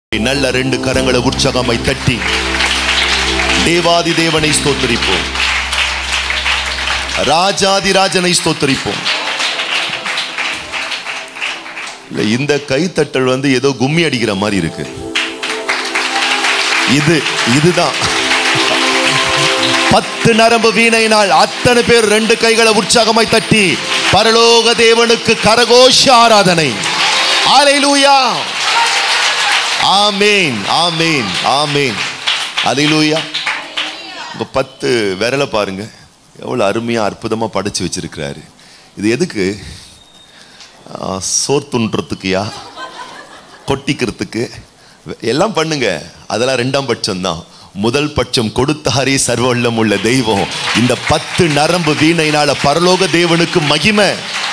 நல்ல ரெண்டு கரங்களை உற்சாகமாய் தட்டி தேவாதி தேவனை ஸ்தோத்தரிப்போம் ராஜாதி ராஜனை ஸ்தோத்தரிப்போம் இல்ல இந்த கைத்தட்டல் வந்து ஏதோ கும்மி அடிக்கிற மாதிரி இருக்கு இது இதுதான் பத்து நரம்பு வீணையினால் அத்தனை பேர் ரெண்டு கைகளை உற்சாகமாய் தட்டி பரலோக தேவனுக்கு கரகோஷ ஆராதனை ஆலையிலூயா ஆமேன் ஆமேன் ஆமேன் அலையிலூயா உங்க பத்து விரலை பாருங்க எவ்வளவு அருமையா அற்புதமா படைச்சு வச்சிருக்கிறாரு இது எதுக்கு ஆ, சோர் துண்டுறதுக்குயா கொட்டிக்கிறதுக்கு எல்லாம் பண்ணுங்க அதெல்லாம் ரெண்டாம் பட்சம் தான் முதல் பட்சம் கொடுத்தாரே சர்வவல்லம் உள்ள தெய்வம் இந்த பத்து நரம்பு வீணையினால பரலோக தேவனுக்கு மகிமை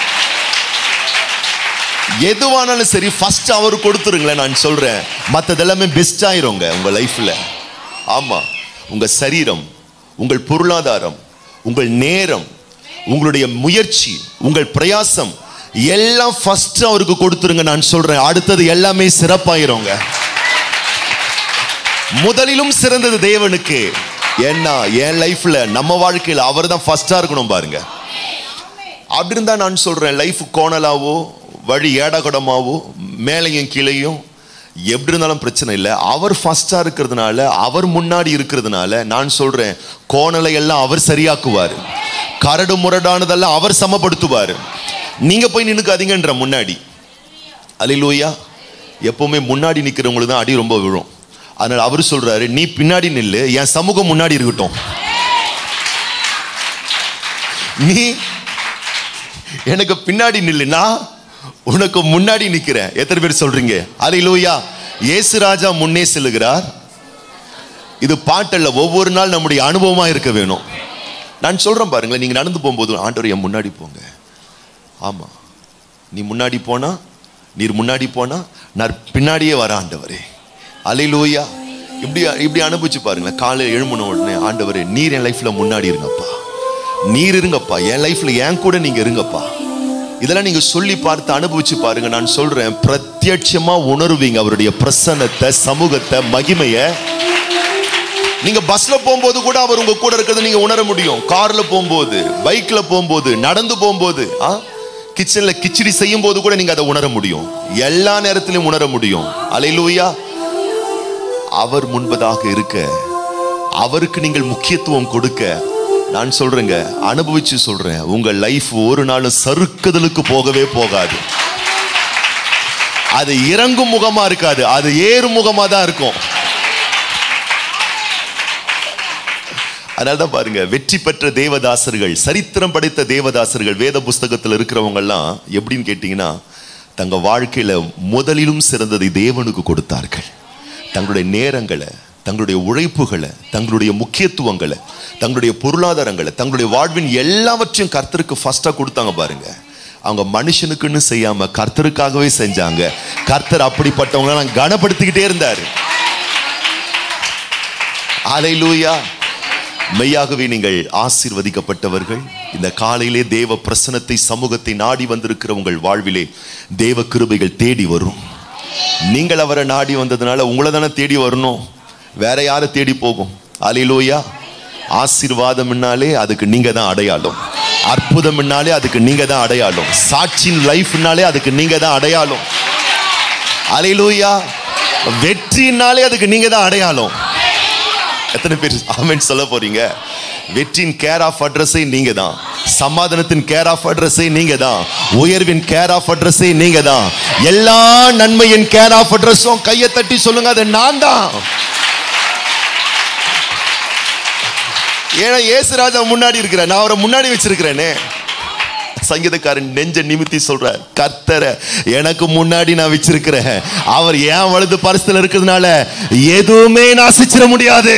எதுவானாலும் சரி ஃபர்ஸ்ட் அவர் கொடுத்துருங்களேன் நான் சொல்றேன் மற்றதெல்லாமே பெஸ்ட் ஆயிருங்க உங்க லைஃப்ல ஆமா உங்க சரீரம் உங்கள் பொருளாதாரம் உங்கள் நேரம் உங்களுடைய முயற்சி உங்கள் பிரயாசம் எல்லாம் ஃபர்ஸ்ட் அவருக்கு கொடுத்துருங்க நான் சொல்றேன் அடுத்தது எல்லாமே சிறப்பாயிருங்க முதலிலும் சிறந்தது தேவனுக்கு ஏன்னா என் லைஃப்ல நம்ம வாழ்க்கையில அவர் தான் ஃபர்ஸ்டா இருக்கணும் பாருங்க அப்படி இருந்தா நான் சொல்றேன் லைஃப் கோணலாவோ வழி ஏடகுடமாவோ மேலையும் கீழையும் எப்படி இருந்தாலும் பிரச்சனை இல்லை அவர் ஃபர்ஸ்டா இருக்கிறதுனால அவர் முன்னாடி இருக்கிறதுனால நான் சொல்றேன் கோணலை எல்லாம் அவர் சரியாக்குவார் கரடு முரடானதெல்லாம் அவர் சமப்படுத்துவார் நீங்க போய் நின்னுக்காதீங்கன்ற முன்னாடி அலிலூயா எப்பவுமே முன்னாடி நிக்கிறவங்களுக்கு தான் அடி ரொம்ப விழும் அதனால அவர் சொல்றாரு நீ பின்னாடி நில்லு என் சமூகம் முன்னாடி இருக்கட்டும் நீ எனக்கு பின்னாடி நில்லுனா உனக்கு முன்னாடி நிக்கிறேன் எத்தனை பேர் சொல்றீங்க அலிலூயா இயேசு ராஜா முன்னே செல்லுகிறார் இது பாட்டல்ல ஒவ்வொரு நாள் நம்முடைய அனுபவமா இருக்க வேணும் நான் சொல்றேன் பாருங்களேன் நீங்க நடந்து போகும்போது ஆண்டவர் என் முன்னாடி போங்க ஆமா நீ முன்னாடி போனா நீர் முன்னாடி போனா நான் பின்னாடியே வர ஆண்டவரே அலையிலூயா இப்படி இப்படி அனுபவிச்சு பாருங்களேன் காலையில் எழும்பின உடனே ஆண்டவரே நீர் என் லைஃப்ல முன்னாடி இருங்கப்பா நீர் இருங்கப்பா என் லைஃப்ல என் கூட நீங்க இருங்கப்பா இதெல்லாம் நீங்க சொல்லி பார்த்து அனுபவிச்சு பாருங்க நான் சொல்றேன் பிரத்யட்சமா உணர்வீங்க அவருடைய பிரசன்னத்தை சமூகத்தை மகிமைய நீங்க பஸ்ல போகும்போது கூட அவர் உங்க கூட இருக்கிறத நீங்க உணர முடியும் கார்ல போகும்போது பைக்ல போகும்போது நடந்து போகும்போது ஆ கிச்சன்ல கிச்சடி செய்யும் போது கூட நீங்க அதை உணர முடியும் எல்லா நேரத்திலும் உணர முடியும் அலையிலூயா அவர் முன்பதாக இருக்க அவருக்கு நீங்கள் முக்கியத்துவம் கொடுக்க நான் சொல்றேங்க அனுபவிச்சு சொல்றேன் உங்க லைஃப் ஒரு நாளும் சறுக்குதலுக்கு போகவே போகாது அது இறங்கும் முகமா இருக்காது அது ஏறும் முகமா தான் இருக்கும் அதனால தான் பாருங்க வெற்றி பெற்ற தேவதாசர்கள் சரித்திரம் படைத்த தேவதாசர்கள் வேத புஸ்தகத்தில் இருக்கிறவங்க எல்லாம் எப்படின்னு கேட்டீங்கன்னா தங்க வாழ்க்கையில முதலிலும் சிறந்ததை தேவனுக்கு கொடுத்தார்கள் தங்களுடைய நேரங்களை தங்களுடைய உழைப்புகளை தங்களுடைய முக்கியத்துவங்களை தங்களுடைய பொருளாதாரங்களை தங்களுடைய வாழ்வின் எல்லாவற்றையும் கர்த்தருக்கு ஃபர்ஸ்டா கொடுத்தாங்க பாருங்க அவங்க மனுஷனுக்குன்னு செய்யாம கர்த்தருக்காகவே செஞ்சாங்க கர்த்தர் அப்படிப்பட்டவங்களை நான் கனப்படுத்திக்கிட்டே இருந்தாரு அலையிலூயா மெய்யாகவே நீங்கள் ஆசீர்வதிக்கப்பட்டவர்கள் இந்த காலையிலே தேவ பிரசனத்தை சமூகத்தை நாடி வந்திருக்கிற உங்கள் வாழ்விலே தேவ கிருபைகள் தேடி வரும் நீங்கள் அவரை நாடி வந்ததுனால உங்களை தானே தேடி வரணும் வேற யாரை தேடி போகும் அலையிலோயா ஆசீர்வாதம்னாலே அதுக்கு நீங்க தான் அடையாளம் அற்புதம்னாலே அதுக்கு நீங்க தான் அடையாளம் சாட்சியின் லைஃப்னாலே அதுக்கு நீங்க தான் அடையாளம் அலையிலோயா வெற்றினாலே அதுக்கு நீங்க தான் அடையாளம் எத்தனை பேர் ஆமென் சொல்ல போறீங்க வெற்றியின் கேர் ஆஃப் அட்ரஸை நீங்க தான் சமாதானத்தின் கேர் ஆஃப் அட்ரஸை நீங்க தான் உயர்வின் கேர் ஆஃப் அட்ரஸை நீங்க தான் எல்லா நன்மையின் கேர் ஆஃப் அட்ரஸும் கையை தட்டி சொல்லுங்க அது நான் தான் ஏன்னா இயேசு ராஜா முன்னாடி இருக்கிறேன் நான் அவரை முன்னாடி வச்சிருக்கிறேனே சங்கீதக்காரன் நெஞ்ச நிமித்தி சொல்றார் கர்த்தரை எனக்கு முன்னாடி நான் வச்சிருக்கிறேன் அவர் ஏன் வலது பரிசுல இருக்கிறதுனால எதுவுமே நான் அசைச்சிட முடியாது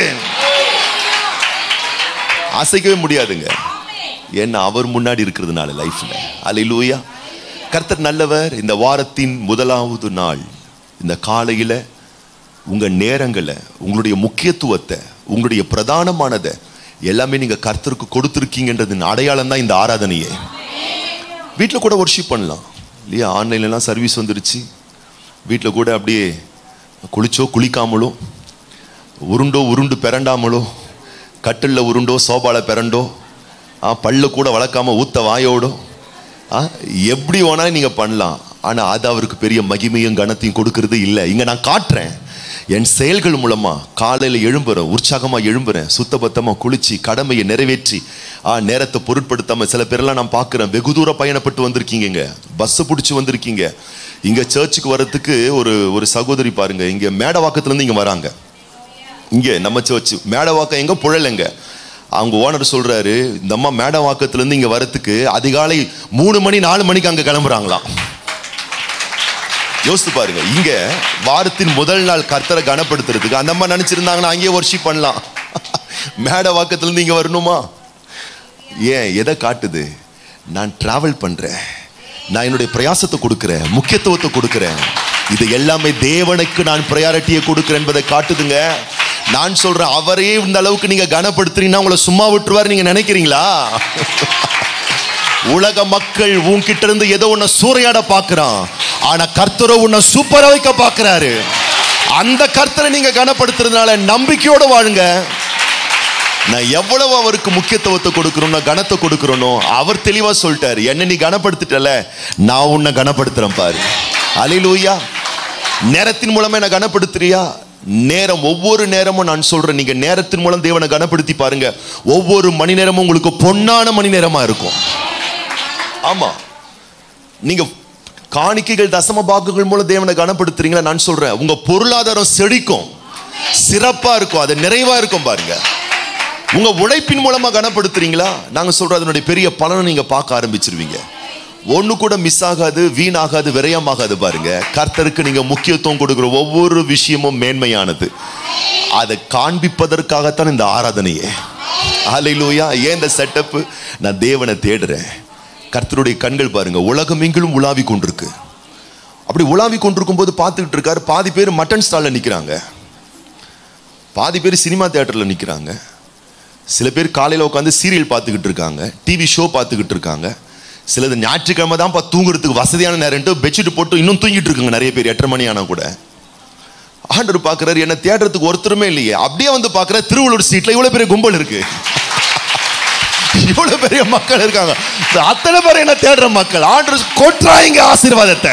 அசைக்கவே முடியாதுங்க ஏன்னா அவர் முன்னாடி இருக்கிறதுனால லைஃப்ல அல்லேலூயா கர்த்தர் நல்லவர் இந்த வாரத்தின் முதலாவது நாள் இந்த காலையில உங்க நேரங்களை உங்களுடைய முக்கியத்துவத்தை உங்களுடைய பிரதானமானதை எல்லாமே நீங்க கர்த்தருக்கு கொடுத்துருக்கீங்கன்றதின் அடையாளம் தான் இந்த ஆராதனையே வீட்டில் கூட ஒர்ஷிப் பண்ணலாம் இல்லையா ஆன்லைன்லலாம் சர்வீஸ் வந்துருச்சு வீட்டில் கூட அப்படியே குளிச்சோ குளிக்காமலோ உருண்டோ உருண்டு பிறண்டாமலோ கட்டில்ல உருண்டோ சோபால பிறண்டோ ஆ பல்லு கூட வளர்க்காம ஊத்த வாயோடோ ஆ எப்படி வேணாலும் நீங்க பண்ணலாம் ஆனா அது அவருக்கு பெரிய மகிமையும் கனத்தையும் கொடுக்கறது இல்லை இங்க நான் காட்டுறேன் என் செயல்கள் மூலமா காலையில எழும்புறேன் உற்சாகமா எழும்புறேன் சுத்தபத்தமா குளிச்சு கடமையை நிறைவேற்றி ஆ நேரத்தை பொருட்படுத்தாம சில பேரெல்லாம் நான் பார்க்கிறேன் வெகு தூரம் பயணப்பட்டு வந்திருக்கீங்க பஸ் பிடிச்சி வந்திருக்கீங்க இங்க சர்ச்சுக்கு வர்றதுக்கு ஒரு ஒரு சகோதரி பாருங்க இங்க மேடவாக்கத்துல இருந்து இங்க வராங்க இங்க நம்ம சர்ச் மேடவாக்கம் எங்க புழலைங்க அவங்க ஓனர் சொல்றாரு இந்த அம்மா மேடவாக்கத்துல இருந்து இங்க வரத்துக்கு அதிகாலை மூணு மணி நாலு மணிக்கு அங்க கிளம்புறாங்களாம் யோசித்து பாருங்க இங்க வாரத்தின் முதல் நாள் கர்த்தரை கனப்படுத்துறதுக்கு அந்த அம்மா நினைச்சிருந்தாங்கன்னா அங்கேயே ஒர்ஷிப் பண்ணலாம் மேடவாக்கத்துல இருந்து இங்க வரணுமா ஏன் எதை காட்டுது நான் டிராவல் பண்றேன் நான் என்னுடைய பிரயாசத்தை கொடுக்கிறேன் முக்கியத்துவத்தை கொடுக்கிறேன் இது எல்லாமே தேவனுக்கு நான் ப்ரையாரிட்டியை கொடுக்கிறேன் என்பதை காட்டுதுங்க நான் சொல்றேன் அவரே இந்த அளவுக்கு நீங்க கனப்படுத்துறீங்கன்னா உங்களை சும்மா விட்டுருவாரு நீங்க நினைக்கிறீங்களா உலக மக்கள் உன்கிட்ட இருந்து ஏதோ உன்னை சூறையாட பார்க்கறான் ஆனா கர்த்தரோ உன்னை சூப்பரா வைக்க பார்க்கறாரு அந்த கர்த்தரை நீங்க கனப்படுத்துறதுனால நம்பிக்கையோட வாழுங்க நான் எவ்வளவு அவருக்கு முக்கியத்துவத்தை கொடுக்கறோம் கனத்தை கொடுக்கறனோ அவர் தெளிவா சொல்லிட்டாரு என்ன நீ கனப்படுத்திட்டல நான் உன்னை கனப்படுத்துறேன் பாரு அலிலூயா நேரத்தின் மூலமா என்ன கனப்படுத்துறியா நேரம் ஒவ்வொரு நேரமும் நான் சொல்றேன் நீங்க நேரத்தின் மூலம் தேவனை கனப்படுத்தி பாருங்க ஒவ்வொரு மணி நேரமும் உங்களுக்கு பொன்னான மணி நேரமா இருக்கும் ஆமா நீங்க காணிக்கைகள் தசம பாக்குகள் மூலம் தேவனை கனப்படுத்துறீங்களா நான் சொல்றேன் உங்க பொருளாதாரம் செழிக்கும் சிறப்பா இருக்கும் அது நிறைவா இருக்கும் பாருங்க உங்க உழைப்பின் மூலமா கனப்படுத்துறீங்களா நாங்க சொல்ற அதனுடைய பெரிய பலனை நீங்க பார்க்க ஆரம்பிச்சிருவீங்க ஒண்ணு கூட மிஸ் ஆகாது வீணாகாது விரயமாகாது பாருங்க கர்த்தருக்கு நீங்க முக்கியத்துவம் கொடுக்கிற ஒவ்வொரு விஷயமும் மேன்மையானது அதை காண்பிப்பதற்காகத்தான் இந்த ஆராதனையே அலையிலூயா ஏன் இந்த செட்டப் நான் தேவனை தேடுறேன் கர்த்தருடைய கண்கள் பாருங்க உலகம் எங்கிலும் உலாவி கொண்டிருக்கு அப்படி உலாவி கொண்டிருக்கும் போது பார்த்துக்கிட்டு இருக்காரு பாதி பேர் மட்டன் ஸ்டால்ல நிக்கிறாங்க பாதி பேர் சினிமா தியேட்டர்ல நிக்கிறாங்க சில பேர் காலையில் உட்காந்து சீரியல் பார்த்துக்கிட்டு இருக்காங்க டிவி ஷோ பார்த்துக்கிட்டு இருக்காங்க சிலது ஞாயிற்றுக்கிழமை தான் தூங்குறதுக்கு வசதியான நேரம்ட்டு பெட்ஷீட் போட்டு இன்னும் தூங்கிட்டு இருக்காங்க நிறைய பேர் எட்டரை மணி ஆனா கூட ஆண்டவர் பார்க்குறாரு என்ன தேடுறதுக்கு ஒருத்தருமே இல்லையே அப்படியே வந்து பார்க்குற திருவள்ளூர் சீட்ல இவ்வளோ பெரிய கும்பல் இருக்கு இவ்வளவு பெரிய மக்கள் இருக்காங்க இந்த அத்தனை பேர் என்ன தேடுற மக்கள் ஆண்டவர் கொட்டுறாங்க ஆசீர்வாதத்தை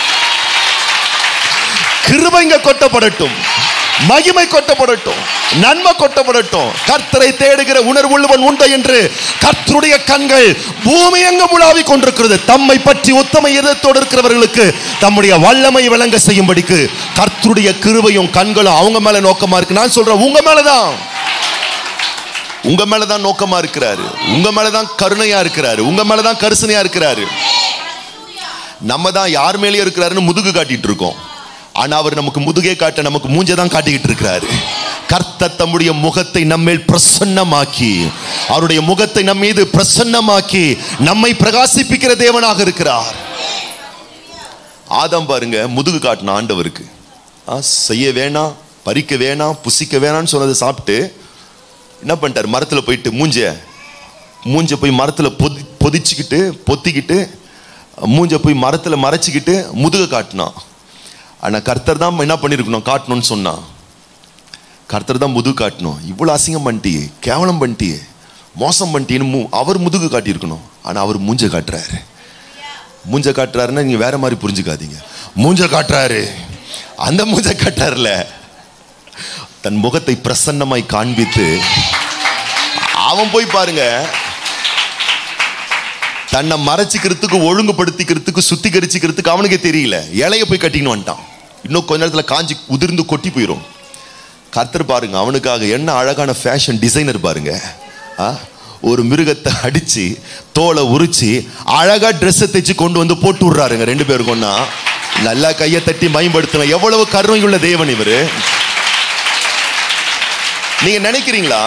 கிருபைங்க கொட்டப்படட்டும் மகிமை கொட்டப்படட்டும் நன்மை கொட்டப்படட்டும் கர்த்தரை தேடுகிற உணர்வுள்ளவன் உண்டு என்று கர்த்தருடைய கண்கள் பூமி எங்கும் உலாவிக் கொண்டிருக்கிறது தம்மை பற்றி உத்தம இதத்தோடு இருக்கிறவர்களுக்கு தம்முடைய வல்லமை விளங்க செய்யும்படிக்கு கர்த்தருடைய கிருபையும் கண்களும் அவங்க மேல நோக்கமா இருக்கு நான் சொல்றேன் உங்க மேலதான் உங்க மேலதான் நோக்கமா இருக்கிறாரு உங்க மேலதான் கருணையா இருக்கிறாரு உங்க மேலதான் கரிசனையா இருக்கிறாரு நம்ம தான் யார் மேலேயே இருக்கிறாருன்னு முதுகு காட்டிட்டு இருக்கோம் ஆனா அவர் நமக்கு முதுகே காட்ட நமக்கு மூஞ்சை தான் காட்டிக்கிட்டு இருக்கிறாரு கர்த்தர் தம்முடைய முகத்தை நம்மேல் பிரசன்னமாக்கி அவருடைய முகத்தை நம் மீது பிரசன்னமாக்கி நம்மை பிரகாசிப்பிக்கிற தேவனாக இருக்கிறார் ஆதாம் பாருங்க முதுகு காட்டின ஆண்டவருக்கு ஆ, செய்ய வேணாம் பறிக்க வேணாம் புசிக்க வேணாம்னு சொன்னதை சாப்பிட்டு என்ன பண்ணிட்டார் மரத்துல போயிட்டு மூஞ்ச மூஞ்ச போய் மரத்துல பொதி பொதிச்சுக்கிட்டு பொத்திக்கிட்டு மூஞ்ச போய் மரத்துல மறைச்சிக்கிட்டு முதுக காட்டினான் ஆனா கர்த்தர் தான் என்ன பண்ணிருக்கணும் காட்டணும்னு சொன்னான் கர்த்தர் தான் முதுகு காட்டணும் இவ்வளவு அசிங்கம் பண்ணிட்டியே கேவலம் பண்ணிட்டியே மோசம் பண்ணிட்டீன்னு மு அவர் முதுகு காட்டியிருக்கணும் ஆனா அவர் மூஞ்ச காட்டுறாரு மூஞ்ச காட்டுறாருன்னா நீங்க வேற மாதிரி புரிஞ்சுக்காதீங்க மூஞ்ச காட்டுறாரு அந்த மூஞ்ச காட்டுறாருல தன் முகத்தை பிரசன்னமாய் காண்பித்து அவன் போய் பாருங்க தன்னை மறைச்சிக்கிறதுக்கு ஒழுங்குபடுத்திக்கிறதுக்கு சுத்திகரிச்சுக்கிறதுக்கு அவனுக்கே தெரியல இலைய போய் கட்டின்னு வந்துட்டான் இன்னும் கொஞ்ச நேரத்துல காஞ்சி உதிர்ந்து கொட்டி போயிடும் கர்த்தர் பாருங்க அவனுக்காக என்ன அழகான ஃபேஷன் டிசைனர் பாருங்க ஆ? ஒரு மிருகத்தை அடிச்சு தோலை உரிச்சு அழகா ட்ரெஸ்ஸை தைச்சு கொண்டு வந்து போட்டு விடுறாருங்க ரெண்டு பேரும் கொண்டா நல்லா கையை தட்டி பயன்படுத்தின எவ்வளவு கருணையுள்ள தேவன் இவரு நீங்க நினைக்கிறீங்களா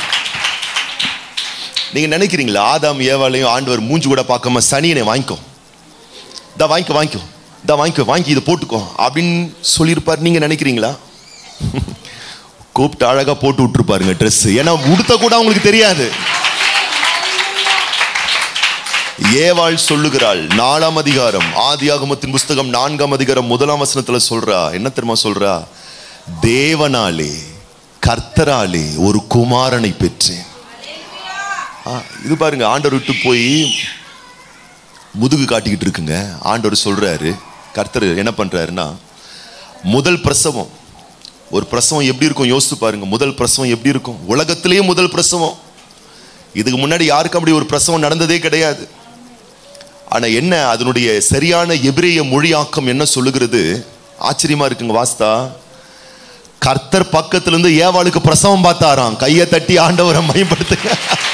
நீங்க நினைக்கிறீங்களா ஆதாம் ஏவாளையும் ஆண்டவர் மூஞ்சி கூட பார்க்காம சனியனை வாங்கிக்கோ இதா வாங்கிக்கோ வாங்கிக்கோ இதா வாங்கிக்கோ வாங்கி இதை போட்டுக்கோ அப்படின்னு சொல்லியிருப்பார் நீங்க நினைக்கிறீங்களா கூப்பிட்டு அழகா போட்டு விட்டுருப்பாருங்க ட்ரெஸ் ஏன்னா உடுத்த கூட அவங்களுக்கு தெரியாது ஏவாள் சொல்லுகிறாள் நாலாம் அதிகாரம் ஆதியாகமத்தின் புஸ்தகம் நான்காம் அதிகாரம் முதலாம் வசனத்துல சொல்றா என்ன தெரியுமா சொல்றா தேவனாலே கர்த்தராலே ஒரு குமாரனை பெற்றேன் ஆ, இது பாருங்க ஆண்டவர் விட்டு போய் முதுகு காட்டிக்கிட்டு இருக்குங்க ஆண்டவர் சொல்றாரு கர்த்தர் என்ன பண்றாருன்னா முதல் பிரசவம் ஒரு பிரசவம் எப்படி இருக்கும் யோசித்து பாருங்க முதல் பிரசவம் எப்படி இருக்கும் உலகத்திலேயே முதல் பிரசவம் இதுக்கு முன்னாடி யாருக்கும் அப்படி ஒரு பிரசவம் நடந்ததே கிடையாது ஆனா என்ன அதனுடைய சரியான எபிரேய மொழியாக்கம் என்ன சொல்லுகிறது ஆச்சரியமா இருக்குங்க வாஸ்தா கர்த்தர் பக்கத்துல இருந்து ஏவாளுக்கு பிரசவம் பார்த்தாராம் கையை தட்டி ஆண்டவரை மயப்படுத்துங்க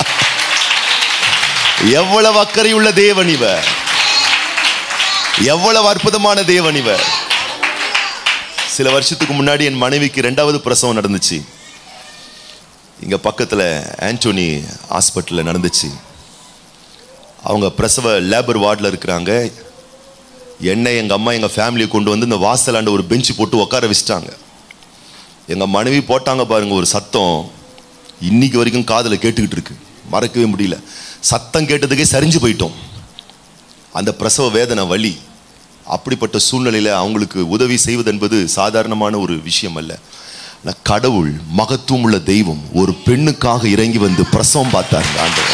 எவ்வளவு அக்கறை உள்ள தேவன் இவர் எவ்வளவு அற்புதமான தேவன் இவர் சில வருஷத்துக்கு முன்னாடி என் மனைவிக்கு ரெண்டாவது பிரசவம் நடந்துச்சு இங்க பக்கத்துல ஆண்டோனி ஹாஸ்பிட்டல்ல நடந்துச்சு அவங்க பிரசவ லேபர் வார்டில் இருக்கிறாங்க என்னை எங்க அம்மா எங்க ஃபேமிலியை கொண்டு வந்து இந்த வாசலாண்ட ஒரு பெஞ்சு போட்டு உட்கார வச்சுட்டாங்க எங்க மனைவி போட்டாங்க பாருங்க ஒரு சத்தம் இன்னைக்கு வரைக்கும் காதுல கேட்டுக்கிட்டு இருக்கு மறக்கவே முடியல சத்தம் கேட்டதுக்கே சரிஞ்சு போயிட்டோம் அந்த பிரசவ வேதனை வலி அப்படிப்பட்ட சூழ்நிலையில அவங்களுக்கு உதவி செய்வது என்பது சாதாரணமான ஒரு விஷயம் அல்ல ஆனா கடவுள் மகத்துவம் உள்ள தெய்வம் ஒரு பெண்ணுக்காக இறங்கி வந்து பிரசவம் பார்த்தாருங்க ஆண்டவர்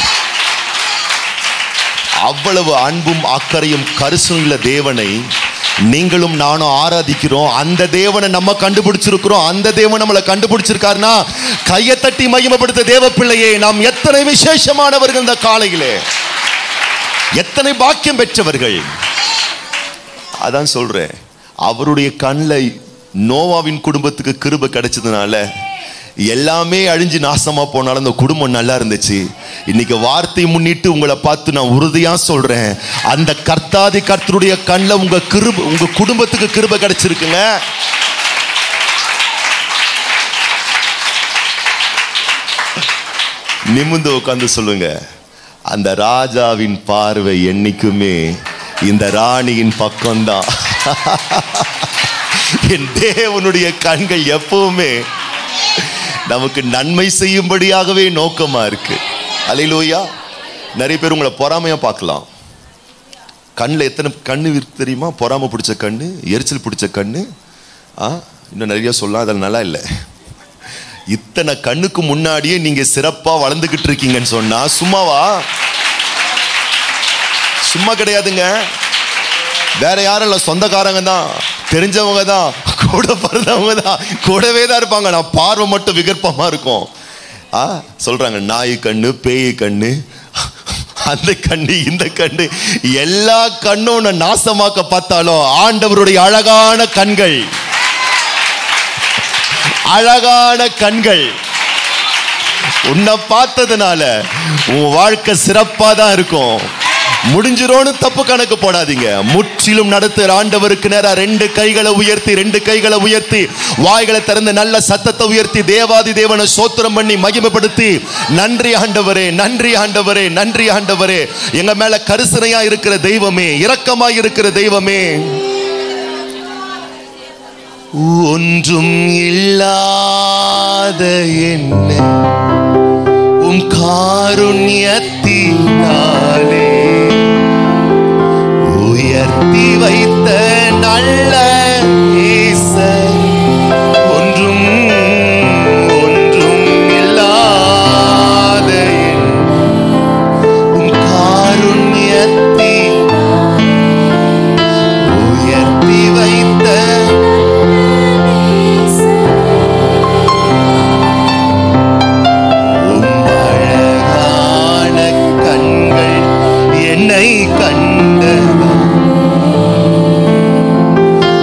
அவ்வளவு அன்பும் அக்கறையும் கரிசனம் உள்ள தேவனை நீங்களும் நானும் ஆராதிக்கிறோம் அந்த தேவனை நம்ம கண்டுபிடிச்சிருக்கிறோம் அந்த தேவன் நம்மளை கண்டுபிடிச்சிருக்காருன்னா கையை தட்டி மகிமைப்படுத்த தேவ பிள்ளையே நாம் எத்தனை விசேஷமானவர்கள் இந்த காலையிலே எத்தனை பாக்கியம் பெற்றவர்கள் அதான் சொல்றேன் அவருடைய கண்ணில் நோவாவின் குடும்பத்துக்கு கிருபை கிடைச்சதுனால எல்லாமே அழிஞ்சு நாசமா போனாலும் அந்த குடும்பம் நல்லா இருந்துச்சு இன்னைக்கு வார்த்தை முன்னிட்டு உங்களை பார்த்து நான் உறுதியா சொல்றேன் அந்த கர்த்தாதி கர்த்தருடைய கண்ணில் உங்க கிருப உங்க குடும்பத்துக்கு கிருபை கிடைச்சிருக்குங்க நிமிந்து உட்காந்து சொல்லுங்க அந்த ராஜாவின் பார்வை என்னைக்குமே இந்த ராணியின் பக்கம்தான் என் தேவனுடைய கண்கள் எப்பவுமே நமக்கு நன்மை செய்யும்படியாகவே நோக்கமா இருக்கு அலையிலோயா நிறைய பேர் உங்களை பொறாமையா பார்க்கலாம் கண்ணில் எத்தனை கண்ணு இருக்கு தெரியுமா பொறாமை பிடிச்ச கண்ணு எரிச்சல் பிடிச்ச கண்ணு ஆ இன்னும் நிறைய சொல்லலாம் அதில் நல்லா இல்லை இத்தனை கண்ணுக்கு முன்னாடியே நீங்க சிறப்பா வளர்ந்துகிட்டு இருக்கீங்கன்னு சொன்னா சும்மாவா சும்மா கிடையாதுங்க வேற யாரும் இல்ல சொந்தக்காரங்க தான் தெரிஞ்சவங்க தான் கூட பிறந்தவங்க தான் கூடவே தான் இருப்பாங்க நான் பார்வை மட்டும் விகற்பமா இருக்கும் ஆ சொல்றாங்க நாய் கண்ணு பேய் கண்ணு அந்த கண்ணு இந்த கண்ணு எல்லா கண்ணும் உன்னை நாசமாக்க பார்த்தாலும் ஆண்டவருடைய அழகான கண்கள் அழகான கண்கள் உன்னை பார்த்ததுனால உன் வாழ்க்கை சிறப்பா தான் இருக்கும் முடிஞ்சிரோன்னு தப்பு கணக்கு போடாதீங்க முற்றிலும் நடத்துகிற ஆண்டவருக்கு நேரா ரெண்டு கைகளை உயர்த்தி ரெண்டு கைகளை உயர்த்தி வாய்களை திறந்து நல்ல சத்தத்தை உயர்த்தி தேவாதி தேவனை சோத்திரம் பண்ணி மகிமைப்படுத்தி நன்றி ஆண்டவரே நன்றி ஆண்டவரே நன்றி ஆண்டவரே எங்க மேல கரிசனையா இருக்கிற தெய்வமே இரக்கமா இருக்கிற தெய்வமே ஒன்றும் இல்லாத என்ன உம் காருண்யத்தினாலே உயர்த்தி வைத்த நல்ல ஈசர் ஒன்றும் ஒன்றும் இல்லாத என் உம் காருண்யத்தின் உயர்த்தி வைத்த உம் அழகான கண்கள் என்னை கண்டதா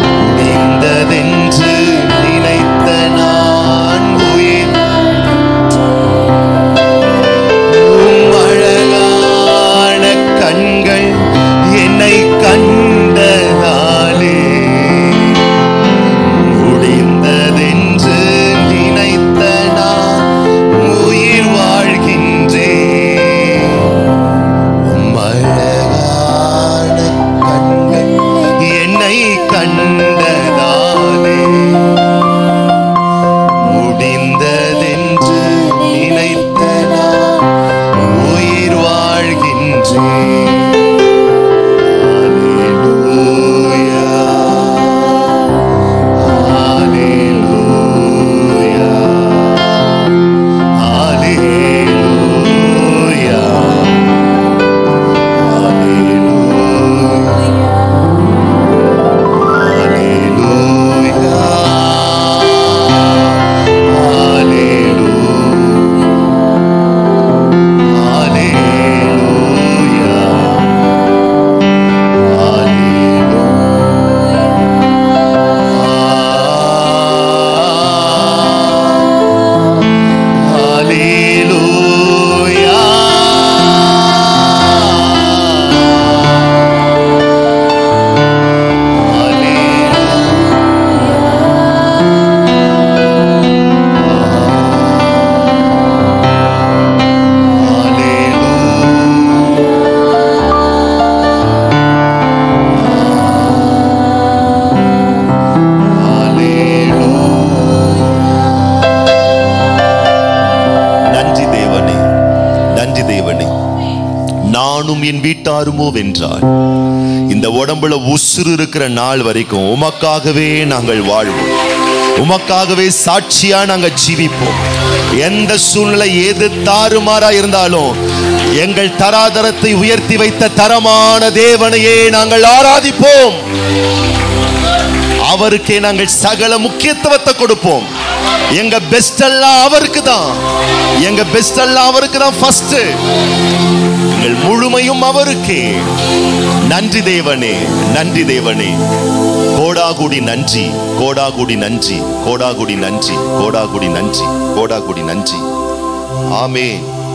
நானும் என் வீட்டாருமோ வென்றார் இந்த உடம்புல உசுறு இருக்கிற நாள் வரைக்கும் உமக்காகவே நாங்கள் வாழ்வோம் உமக்காகவே சாட்சியா நாங்க ஜீவிப்போம் எந்த சூழ்நிலை எது தாறுமாறா இருந்தாலும் எங்கள் தராதரத்தை உயர்த்தி வைத்த தரமான தேவனையே நாங்கள் ஆராதிப்போம் அவருக்கே நாங்கள் சகல முக்கியத்துவத்தை கொடுப்போம் எங்க பெஸ்ட் எல்லாம் அவருக்கு தான் எங்க பெஸ்ட் எல்லாம் அவருக்கு தான் ஃபர்ஸ்ட் எங்கள் முழுமையும் அவருக்கே நன்றி தேவனே நன்றி தேவனே கோடாகுடி நன்றி கோடாகுடி நன்றி கோடாகுடி நன்றி கோடாகுடி நன்றி கோடாகுடி நன்றி ஆமே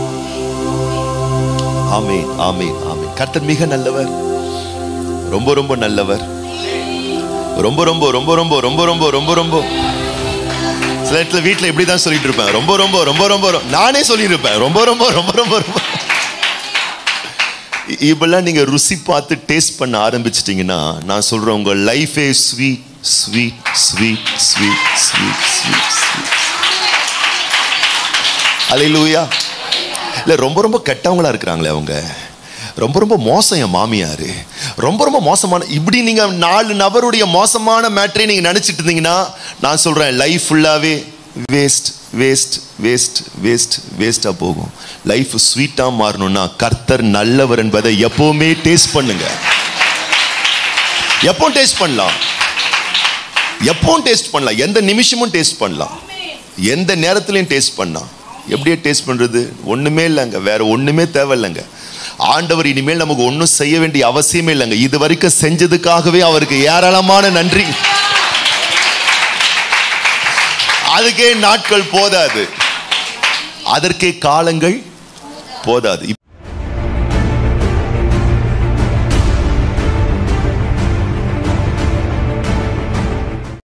ஆமே ஆமே ஆமே கர்த்தர் மிக நல்லவர் ரொம்ப ரொம்ப நல்லவர் ரொம்ப ரொம்ப ரொம்ப ரொம்ப ரொம்ப ரொம்ப ரொம்ப ரொம்ப சில இடத்துல வீட்டில் இப்படி தான் சொல்லிட்டு இருப்பேன் ரொம்ப ரொம்ப ரொம்ப ரொம்ப ரொ- நானே சொல்லியிருப்பேன் ரொம்ப ரொம்ப ரொம்ப ரொம்ப ரொம்ப இ- இப்பெல்லாம் நீங்க ருசி பார்த்து டேஸ்ட் பண்ண ஆரம்பிச்சிட்டீங்கன்னா நான் சொல்றேன் உங்க லைஃபே sweet sweet sweet sweet sweet sweet sweet அலையிலூயா இல்ல ரொம்ப ரொம்ப கெட்டவங்களா இருக்கிறாங்களே அவங்க ரொம்ப ரொம்ப மோசம் என் மாமியாரு ரொம்ப ரொம்ப மோசமான இப்படி நீங்க நாலு நபருடைய மோசமான மேட்ரை நீங்க நினைச்சிட்டு இருந்தீங்கன்னா நான் சொல்றேன் லைஃப் ஃபுல்லாவே வேஸ்ட் வேஸ்ட் வேஸ்ட் வேஸ்ட் வேஸ்டா போகும் லைஃப் ஸ்வீட்டா மாறணும்னா கர்த்தர் நல்லவர் என்பதை எப்பவுமே டேஸ்ட் பண்ணுங்க எப்போ டேஸ்ட் பண்ணலாம் எப்பவும் டேஸ்ட் பண்ணலாம் எந்த நிமிஷமும் டேஸ்ட் பண்ணலாம் எந்த நேரத்துலையும் டேஸ்ட் பண்ணலாம் எப்படியே டேஸ்ட் பண்றது ஒண்ணுமே இல்லைங்க வேற ஒண்ணுமே தேவையில்லைங்க ஆண்டவர் இனிமேல் நமக்கு ஒன்றும் செய்ய வேண்டிய அவசியமே இல்லைங்க இது வரைக்கும் செஞ்சதுக்காகவே அவருக்கு ஏராளமான நன்றி அதுக்கே நாட்கள் போதாது அதற்கே காலங்கள் போதாது